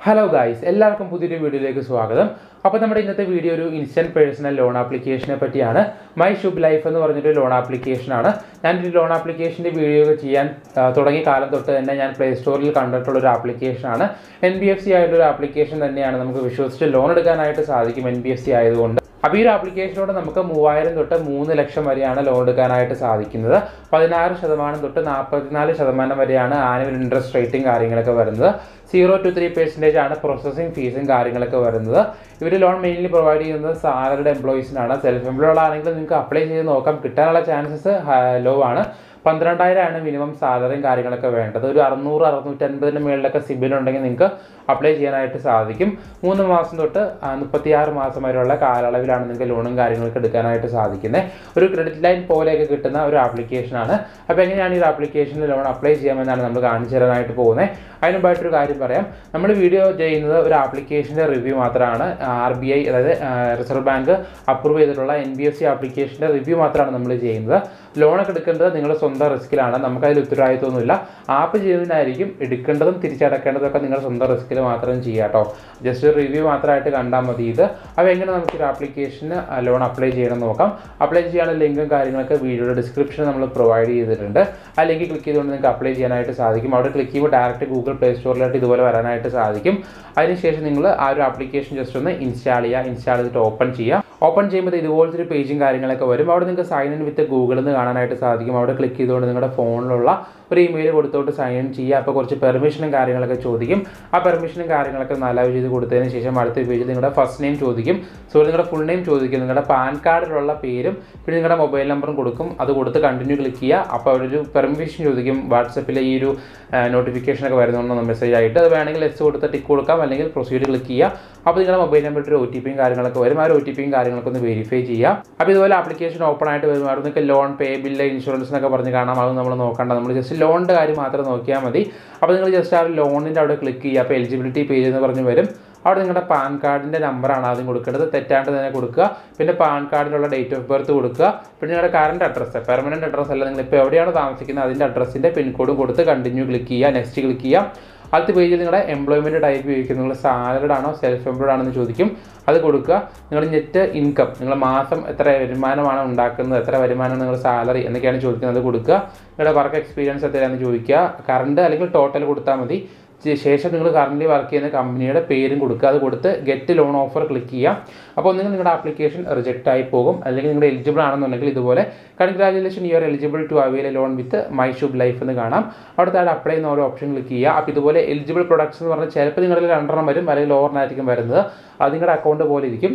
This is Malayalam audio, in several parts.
ഹലോ ഗായ്സ് എല്ലാവർക്കും പുതിയൊരു വീഡിയോയിലേക്ക് സ്വാഗതം അപ്പോൾ നമ്മുടെ ഇന്നത്തെ വീഡിയോ ഒരു ഇൻസ്റ്റന്റ് പേഴ്സണൽ ലോൺ ആപ്ലിക്കേഷനെ പറ്റിയാണ് മൈ ഷുബ് ലൈഫ് എന്ന് പറഞ്ഞൊരു ലോൺ ആപ്ലിക്കേഷനാണ് ഞാൻ ഒരു ലോൺ ആപ്ലിക്കേഷൻ്റെ വീഡിയോ ചെയ്യാൻ ആ, തുടങ്ങിയ കാലം തൊട്ട് തന്നെ ഞാൻ പ്ലേ സ്റ്റോറിൽ കണ്ടിട്ടുള്ള ഒരു ആപ്ലിക്കേഷനാണ് എൻ ബി എഫ് സി ആയിട്ടൊരു ആപ്ലിക്കേഷൻ തന്നെയാണ് നമുക്ക് വിശ്വസിച്ച് ലോൺ എടുക്കാനായിട്ട് സാധിക്കും എൻ ബി എഫ് സി ആയതുകൊണ്ട് അപ്പോൾ ഈ ഒരു ആപ്ലിക്കേഷനോട് നമുക്ക് മൂവായിരം തൊട്ട് മൂന്ന് ലക്ഷം വരെയാണ് ലോൺ എടുക്കാനായിട്ട് സാധിക്കുന്നത് പതിനാറ് ശതമാനം തൊട്ട് നാൽപ്പത്തിനാല് ശതമാനം വരെയാണ് ആനുവൽ ഇൻട്രസ്റ്റ് റേറ്റും കാര്യങ്ങളൊക്കെ വരുന്നത് സീറോ ടു ത്രീ പെർസെൻറ്റേജ് ആണ് പ്രോസസ്സിംഗ് ഫീസും കാര്യങ്ങളൊക്കെ വരുന്നത് ഇവർ ലോൺ മെയിൻലി പ്രൊവൈഡ് ചെയ്യുന്നത് സാലറിഡ് എംപ്ലോയീസിനാണ് സെൽഫ് എംപ്ലോയ്ഡ് ആണെങ്കിൽ നിങ്ങൾക്ക് അപ്ലൈ ചെയ്ത് നോക്കാം കിട്ടാനുള്ള ചാൻസസ് ലോ ആണ് പന്ത്രണ്ടായിരം ആണ് മിനിമം സാലറിയും കാര്യങ്ങളൊക്കെ വേണ്ടത് ഒരു അറുന്നൂറ് അറുന്നൂറ്റൻപതിന് മുകളിലൊക്കെ സിബിൽ ഉണ്ടെങ്കിൽ നിങ്ങൾക്ക് അപ്ലൈ ചെയ്യാനായിട്ട് സാധിക്കും മൂന്ന് മാസം തൊട്ട് ആ, മുപ്പത്തിയാറ് മാസം വരെയുള്ള കാലയളവിലാണ് നിങ്ങൾക്ക് ലോണും കാര്യങ്ങളൊക്കെ എടുക്കാനായിട്ട് സാധിക്കുന്നത് ഒരു ക്രെഡിറ്റ് ലൈൻ പോലെയൊക്കെ കിട്ടുന്ന ഒരു ആപ്ലിക്കേഷനാണ് അപ്പോൾ എങ്ങനെയാണ് ഈ ഒരു ആപ്ലിക്കേഷനിൽ ലോൺ അപ്ലൈ ചെയ്യാമെന്നാണ് നമ്മൾ കാണിച്ചു തരാനായിട്ട് പോകുന്നത് അതിന് മുമ്പായിട്ടൊരു കാര്യം പറയാം നമ്മൾ വീഡിയോ ചെയ്യുന്നത് ഒരു ആപ്ലിക്കേഷൻ്റെ റിവ്യൂ മാത്രമാണ് ആർ ബി ഐ അതായത് റിസർവ് ബാങ്ക് അപ്രൂവ് ചെയ്തിട്ടുള്ള എൻ ബി എഫ് സി ആപ്ലിക്കേഷൻ്റെ റിവ്യൂ മാത്രമാണ് നമ്മൾ ചെയ്യുന്നത് ലോണൊക്കെ എടുക്കേണ്ടത് നിങ്ങളുടെ സ്വന്തം റിസ്ക്കിലാണ് നമുക്കതിൽ ഉത്തരവാദിത്വമൊന്നുമില്ല ആപ്പ് ചെയ്യുന്നതിനായിരിക്കും എടുക്കേണ്ടതും തിരിച്ചടക്കേണ്ടതും ഒക്കെ നിങ്ങളുടെ സ്വന്തം റിസ്ക്കിൽ മാത്രം ചെയ്യുക കേട്ടോ ജസ്റ്റ് ഒരു റിവ്യൂ മാത്രമായിട്ട് കണ്ടാൽ മതി ഇത് അപ്പോൾ എങ്ങനെ നമുക്ക് ഒരു ആപ്ലിക്കേഷന് ലോൺ അപ്ലൈ ചെയ്യണം എന്ന് നോക്കാം അപ്ലൈ ചെയ്യാനുള്ള ലിങ്കും കാര്യങ്ങളൊക്കെ വീഡിയോയുടെ ഡിസ്ക്രിപ്ഷനിൽ നമ്മൾ പ്രൊവൈഡ് ചെയ്തിട്ടുണ്ട് ആ ലിങ്ക് ക്ലിക്ക് ചെയ്തുകൊണ്ട് നിങ്ങൾക്ക് അപ്ലൈ ചെയ്യാനായിട്ട് സാധിക്കും അവിടെ ക്ലിക്ക് ചെയ്യുമ്പോൾ ഡയറക്റ്റ് ഗൂഗിൾ പ്ലേ സ്റ്റോറിലായിട്ട് ഇതുപോലെ വരാനായിട്ട് സാധിക്കും അതിനുശേഷം നിങ്ങൾ ആ ഒരു ആപ്ലിക്കേഷൻ ജസ്റ്റ് ഒന്ന് ഇൻസ്റ്റാൾ ചെയ്യുക ഇൻസ്റ്റാൾ ചെയ്തിട്ട് ഓപ്പൺ ചെയ്യുക ഓപ്പൺ ചെയ്യുമ്പോൾ ഇതുപോലത്തെ ഒരു പേജും കാര്യങ്ങളൊക്കെ വരും അവിടെ നിങ്ങൾക്ക് സൈൻ ഇൻ വിത്ത് ഗൂഗിളിൽ നിന്ന് കാണാനായിട്ട് സാധിക്കും അവിടെ ക്ലിക്ക് ചെയ്തുകൊണ്ട് നിങ്ങളുടെ ഫോണിലുള്ള ഒരു ഇമെയിൽ കൊടുത്തോട്ട് സൈൻ ഇൻ ചെയ്യുക അപ്പോൾ കുറച്ച് പെർമിഷനും കാര്യങ്ങളൊക്കെ ചോദിക്കും ആ പെർമിഷനും കാര്യങ്ങളൊക്കെ ഒന്ന് അലവ് ചെയ്ത് കൊടുത്തതിന് ശേഷം അടുത്ത പേജിൽ നിങ്ങളുടെ ഫസ്റ്റ് നെയിം ചോദിക്കും സോ നിങ്ങളുടെ ഫുൾ നെയിം ചോദിക്കും നിങ്ങളുടെ പാൻ കാർഡിലുള്ള പേരും പിന്നെ നിങ്ങളുടെ മൊബൈൽ നമ്പറും കൊടുക്കും അത് കൊടുത്ത് കണ്ടിന്യൂ ക്ലിക്ക് ചെയ്യുക അപ്പോൾ അവരൊരു പെർമിഷൻ ചോദിക്കും വാട്സപ്പിലെ ഈ ഒരു നോട്ടിഫിക്കേഷൻ ഒക്കെ വരുന്നുണ്ടോ മെസ്സേജ് ആയിട്ട് അത് വേണമെങ്കിൽ എസ് കൊടുത്ത് ടിക്ക് കൊടുക്കാം അല്ലെങ്കിൽ പ്രൊസീഡ് ക്ലിക്ക് ചെയ്യുക അപ്പോൾ നിങ്ങളുടെ മൊബൈൽ നമ്പറിൽ ഒരു ഒ ടി പിയും കാര്യങ്ങളൊക്കെ വരും ആ ഒരു ഒ ടി പിയും കാര്യങ്ങളൊക്കെ ഒന്ന് വെരിഫൈ ചെയ്യാം അപ്പോൾ ഇതുപോലെ ആപ്ലിക്കേഷൻ ഓപ്പൺ ആയിട്ട് വരും അവിടെ നിങ്ങൾക്ക് ലോൺ പേ ബില്ല് ഇൻഷുറൻസ് എന്നൊക്കെ പറഞ്ഞ് കാണാം അത് നമ്മൾ നോക്കണ്ട നമ്മൾ ജസ്റ്റ് ലോണിൻ്റെ കാര്യം മാത്രം നോക്കിയാൽ മതി അപ്പോൾ നിങ്ങൾ ജസ്റ്റ് ആ ലോണിൻ്റെ അവിടെ ക്ലിക്ക് ചെയ്യുക അപ്പോൾ എലിജിബിലിറ്റി പേജ് എന്ന് പറഞ്ഞ് വരും അവിടെ നിങ്ങളുടെ പാൻ കാർഡിൻ്റെ നമ്പറാണ് ആദ്യം കൊടുക്കേണ്ടത് തെറ്റാണ്ട് തന്നെ കൊടുക്കുക പിന്നെ പാൻ കാർഡിലുള്ള ഡേറ്റ് ഓഫ് ബർത്ത് കൊടുക്കുക പിന്നെ നിങ്ങളുടെ കറണ്ട് അഡ്രസ്സ് പെർമനൻറ്റ് അഡ്രസ്സ് അല്ല നിങ്ങൾ ഇപ്പോൾ എവിടെയാണ് താമസിക്കുന്നത് അതിൻ്റെ അഡ്രസ്സിൻ്റെ പിൻകോഡും കൊടുത്ത് കണ്ടിന്യൂ ക്ലിക്ക് ചെയ്യുക നെക്സ്റ്റ് ക്ലിക്ക് ചെയ്യുക അടുത്ത പേജിൽ നിങ്ങളുടെ എംപ്ലോയ്മെൻറ്റ് ടൈപ്പ് ചോദിക്കും നിങ്ങൾ സാലറിഡ് ആണോ സെൽഫ് എംപ്ലോയ്ഡ് ആണെന്ന് ചോദിക്കും അത് കൊടുക്കുക നിങ്ങൾ നെറ്റ് ഇൻകം നിങ്ങൾ മാസം എത്ര വരുമാനമാണ് ഉണ്ടാക്കുന്നത് എത്ര വരുമാനം നിങ്ങൾ സാലറി എന്നൊക്കെയാണ് ചോദിക്കുന്നത് അത് കൊടുക്കുക നിങ്ങളുടെ വർക്ക് എക്സ്പീരിയൻസ് എത്രയാണെന്ന് ചോദിക്കുക കറണ്ട് അല്ലെങ്കിൽ ടോട്ടൽ കൊടുത്താൽ മതി ശേ- ശേഷം നിങ്ങൾ കറൻ്റ് വർക്ക് ചെയ്യുന്ന കമ്പനിയുടെ പേരും കൊടുക്കുക അത് കൊടുത്ത് ഗെറ്റ് ലോൺ ഓഫർ ക്ലിക്ക് ചെയ്യുക അപ്പോൾ ഒന്നുകിൽ നിങ്ങളുടെ ആപ്ലിക്കേഷൻ റിജക്റ്റ് ആയി പോകും അല്ലെങ്കിൽ നിങ്ങൾ എലിജിബിൾ ആണെന്നുണ്ടെങ്കിൽ ഇതുപോലെ congratulation you are eligible to avail a loan with my Shubh life എന്ന് കാണാം അവിടെ താഴെ അപ്ലൈ ചെയ്യുന്ന ഓരോ ഓപ്ഷൻ ക്ലിക്ക് ചെയ്യുക അപ്പോൾ ഇതുപോലെ എലിജിബിൾ പ്രൊഡക്ട്സ് എന്ന് പറഞ്ഞാൽ ചിലപ്പോൾ നിങ്ങളിൽ രണ്ടെണ്ണം വരും അല്ലെങ്കിൽ ഓവറിനായിരിക്കും വരുന്നത് അത് നിങ്ങളുടെ അക്കൗണ്ട് പോലെ ഇരിക്കും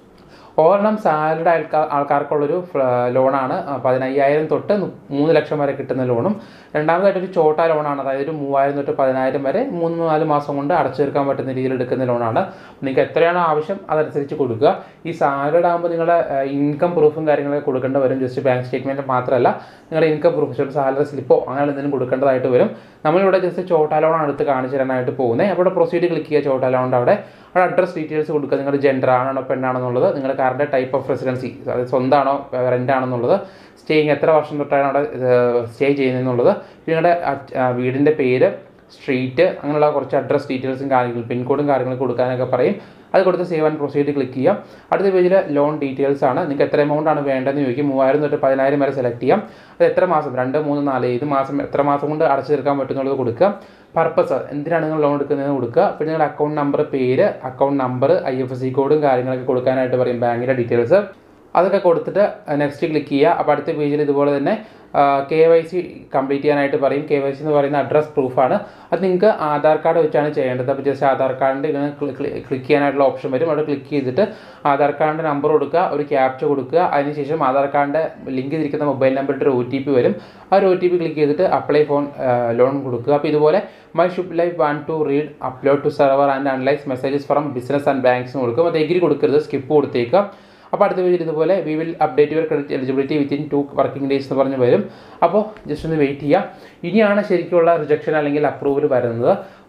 ഒരെണ്ണം സാലറിഡ് ആൾക്കാർ ആൾക്കാർക്കുള്ളൊരു ഫ്ല- ലോണാണ് ആ, പതിനയ്യായിരം തൊട്ട് നു- മൂന്ന് ലക്ഷം വരെ കിട്ടുന്ന ലോണും രണ്ടാമതായിട്ട് ഒരു ചോട്ട ലോണാണ് അതായത് ഒരു മൂവായിരം തൊട്ട് പതിനായിരം വരെ മൂന്ന് നാല് മാസം കൊണ്ട് അടച്ചു തീർക്കാൻ പറ്റുന്ന രീതിയിൽ എടുക്കുന്ന ലോണാണ് നിങ്ങൾക്ക് എത്രയാണോ ആവശ്യം അതനുസരിച്ച് കൊടുക്കുക ഈ സാലറിഡ് ആകുമ്പോൾ നിങ്ങളുടെ ഇൻകം പ്രൂഫും കാര്യങ്ങളൊക്കെ കൊടുക്കേണ്ടി വരും ജസ്റ്റ് ബാങ്ക് സ്റ്റേറ്റ്മെൻറ്റ് മാത്രമല്ല നിങ്ങളുടെ ഇൻകം പ്രൂഫ് സാലറി സ്ലിപ്പോ അങ്ങനെ എന്തെങ്കിലും കൊടുക്കേണ്ടതായിട്ട് വരും നമ്മളിവിടെ ജസ്റ്റ് ചോട്ട ലോണാണ് എടുത്ത് കാണിച്ചു തരാനായിട്ട് പോകുന്നത് അവിടെ പ്രൊസീഡ് ക്ലിക്ക് ചെയ്യുക ചോട്ട ലോണിൻ്റെ അവിടെ അവിടെ അഡ്രസ് ഡീറ്റെയിൽസ് കൊടുക്കുക നിങ്ങളുടെ ജെൻഡർ ആണോ പെണ്ണാണെന്നുള്ളത് നിങ്ങളുടെ കറണ്ട് ടൈപ്പ് ഓഫ് റെസിഡൻസി അത് സ്വന്തമാണോ റെൻ്റ് ആണെന്നുള്ളത് സ്റ്റേയിങ് എത്ര വർഷം തൊട്ടാണ് അവിടെ സ്റ്റേ ചെയ്യുന്നതെന്നുള്ളത് നിങ്ങളുടെ അറ്റ്- ആ, വീടിൻ്റെ പേര് സ്ട്രീറ്റ് അങ്ങനെയുള്ള കുറച്ച് അഡ്രസ് ഡീറ്റെയിൽസും കാര്യങ്ങളും പിൻകോഡും കാര്യങ്ങളും കൊടുക്കാനൊക്കെ പറയും അത് കൊടുത്ത് സേവ് ആൻഡ് പ്രൊസീഡ് ക്ലിക്ക് ചെയ്യാം അടുത്ത പേജിൽ ലോൺ ഡീറ്റെയിൽസ് ആണ് നിങ്ങൾക്ക് എത്ര എമൗണ്ട് ആണ് വേണ്ടതെന്ന് ചോദിക്കും മൂവായിരം തൊട്ട് പതിനായിരം വരെ സെലക്ട് ചെയ്യാം അത് എത്ര മാസം രണ്ട് മൂന്ന് നാല് ഏത് മാസം എത്ര മാസം കൊണ്ട് അടച്ചു തീർക്കാൻ പറ്റുന്നുള്ളത് കൊടുക്കുക പർപ്പസ് എന്തിനാണ് നിങ്ങൾ ലോൺ എടുക്കുന്നതെന്ന് കൊടുക്കുക പിന്നെ നിങ്ങളുടെ അക്കൗണ്ട് നമ്പർ പേര് account number I F S C കോഡും കാര്യങ്ങളൊക്കെ കൊടുക്കാനായിട്ട് പറയും ബാങ്കിൻ്റെ ഡീറ്റെയിൽസ് അതൊക്കെ കൊടുത്തിട്ട് നെക്സ്റ്റ് ക്ലിക്ക് ചെയ്യുക അപ്പോൾ അടുത്ത പേജിൽ ഇതുപോലെ തന്നെ കെ വൈ സി കംപ്ലീറ്റ് ചെയ്യാനായിട്ട് പറയും കെ വൈ സി എന്ന് പറയുന്ന അഡ്രസ് പ്രൂഫാണ് അത് നിങ്ങൾക്ക് ആധാർ കാർഡ് വെച്ചാണ് ചെയ്യേണ്ടത് അപ്പോൾ ജസ്റ്റ് ആധാർ കാർഡിൻ്റെ ഇങ്ങനെ ക്ലിക്ക് ചെയ്യാനായിട്ടുള്ള ഓപ്ഷൻ വരും അവിടെ ക്ലിക്ക് ചെയ്തിട്ട് ആധാർ കാർഡിൻ്റെ നമ്പർ കൊടുക്കുക ഒരു ക്യാപ്ച കൊടുക്കുക അതിനുശേഷം ആധാർ കാർഡിൻ്റെ ലിങ്ക് ചെയ്തിരിക്കുന്ന മൊബൈൽ നമ്പറിൻ്റെ ഒരു ഒ ടി പി വരും ആ ഒരു ഒ ടി പി ക്ലിക്ക് ചെയ്തിട്ട് അപ്ലൈ ഫോൺ ലോൺ കൊടുക്കുക അപ്പോൾ ഇതുപോലെ my Shubh life want to read upload to server and analyse messages from business and banks കൊടുക്കും അത് എഗ്രി കൊടുക്കരുത് സ്കിപ്പ് കൊടുത്തേക്കുക അപ്പോൾ അടുത്ത പേജിൽ ഇതുപോലെ we will update your credit eligibility within two working days എന്ന് പറഞ്ഞ് വരും അപ്പോൾ ജസ്റ്റ് ഒന്ന് വെയിറ്റ് ചെയ്യുക ഇനിയാണ് ശരിക്കുള്ള റിജക്ഷൻ അല്ലെങ്കിൽ അപ്രൂവൽ വരുന്നത്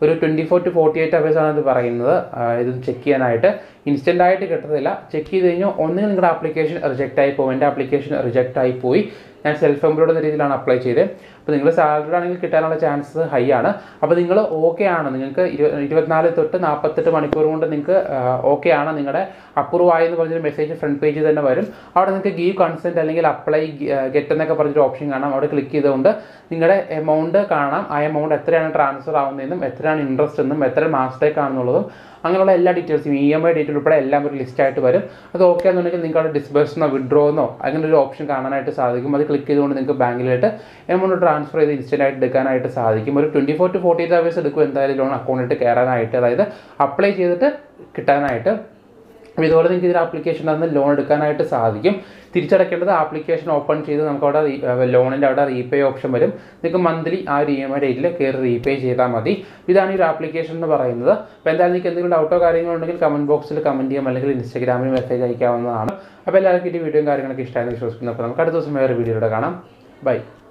ഒരു twenty four to forty eight hours ആണ് ഇത് പറയുന്നത് ആ, ഇത് ചെക്ക് ചെയ്യാനായിട്ട് ഇൻസ്റ്റൻ്റ് ആയിട്ട് കിട്ടത്തില്ല ചെക്ക് ചെയ്ത് കഴിഞ്ഞാൽ ഒന്നുകിൽ നിങ്ങളുടെ ആപ്ലിക്കേഷൻ റിജക്റ്റ് ആയി പോകും എൻ്റെ ആപ്ലിക്കേഷൻ റിജക്റ്റ് ആയി പോയി ഞാൻ സെൽഫ് എംപ്ലോയ്ഡ് എന്ന രീതിയിലാണ് അപ്ലൈ ചെയ്തത് അപ്പോൾ നിങ്ങൾ സാലറി ആണെങ്കിൽ കിട്ടാനുള്ള ചാൻസസ് ഹൈ ആണ് അപ്പോൾ നിങ്ങൾ ഓക്കെ ആണ് നിങ്ങൾക്ക് ഇരു ഇരുപത്തിനാല് തൊട്ട് നാൽപ്പത്തെട്ട് മണിക്കൂർ കൊണ്ട് നിങ്ങൾക്ക് ഓക്കെ ആണ് നിങ്ങളുടെ അപ്രൂവ് ആയി എന്ന് പറഞ്ഞൊരു മെസ്സേജ് ഫ്രണ്ട് പേജിൽ തന്നെ വരും അവിടെ നിങ്ങൾക്ക് ഗീവ് കൺസെൻറ്റ് അല്ലെങ്കിൽ അപ്ലൈ ഗെറ്റ് എന്നൊക്കെ പറഞ്ഞൊരു ഓപ്ഷൻ കാണാം അവിടെ ക്ലിക്ക് ചെയ്തുകൊണ്ട് നിങ്ങളുടെ എമൗണ്ട് കാണാം ആ എമൗണ്ട് എത്രയാണ് ട്രാൻസ്ഫർ ആവുന്നതെന്നും എത്രയാണ് ഇൻട്രസ്റ്റ് എന്നും എത്ര മാസത്തേക്കാണെന്നുള്ളതും അങ്ങനെയുള്ള എല്ലാ ഡീറ്റെയിൽസും ഇ എം ഐ ഡീറ്റെയിൽ ഉൾപ്പെടെ എല്ലാം ഒരു ലിസ്റ്റ് ആയിട്ട് വരും അത് ഓക്കെ എന്നുണ്ടെങ്കിൽ നിങ്ങൾക്ക് അവിടെ ഡിസ്ബേഴ്സെന്നോ വിഡ്രോന്നോ അങ്ങനെ ഒരു ഓപ്ഷൻ കാണാനായിട്ട് സാധിക്കും അത് ക്ലിക്ക് ചെയ്തുകൊണ്ട് നിങ്ങൾക്ക് ബാങ്കിലായിട്ട് എമൗണ്ട് ട്രാൻസ്ഫർ ചെയ്ത് ഇൻസ്റ്റൻ്റ് ആയിട്ട് എടുക്കാനായിട്ട് സാധിക്കും ഒരു twenty four to forty eight hours എടുക്കും എന്തായാലും ലോൺ അക്കൗണ്ടിട്ട് കയറാനായിട്ട് അതായത് അപ്ലൈ ചെയ്തിട്ട് കിട്ടാനായിട്ട് അപ്പോൾ ഇതുപോലെ നിങ്ങൾക്ക് ഇതിൽ ആപ്ലിക്കേഷൻ നിന്ന് ലോൺ എടുക്കാനായിട്ട് സാധിക്കും തിരിച്ചടയ്ക്കേണ്ടത് ആപ്ലിക്കേഷൻ ഓപ്പൺ ചെയ്ത് നമുക്ക് അവിടെ ലോണിൻ്റെ അവിടെ റീപേ ഓപ്ഷൻ വരും നിങ്ങൾക്ക് മന്ത്ലി ആ ഒരു ഇ എം ഐ ഡേറ്റിൽ കയറി റീപേ ചെയ്താൽ മതി ഇതാണ് ഈ ഒരു ആപ്ലിക്കേഷൻ എന്ന് പറയുന്നത് അപ്പോൾ എന്തായാലും നിങ്ങൾക്ക് എന്തെങ്കിലും ഡൗട്ടോ കാര്യങ്ങളോ ഉണ്ടെങ്കിൽ കമൻറ്റ് ബോക്സിൽ കമൻറ്റ് ചെയ്യാം അല്ലെങ്കിൽ ഇൻസ്റ്റാഗ്രാമിൽ മെസ്സേജ് അയക്കാവുന്നതാണ് അപ്പോൾ എല്ലാവർക്കും ഈ വീഡിയോയും കാര്യങ്ങളൊക്കെ ഇഷ്ടമായെന്ന് വിശ്വസിക്കുന്നു അപ്പോൾ നമുക്ക് അടുത്ത ദിവസം വേറെ വീഡിയോയുടെ കാണാം ബൈ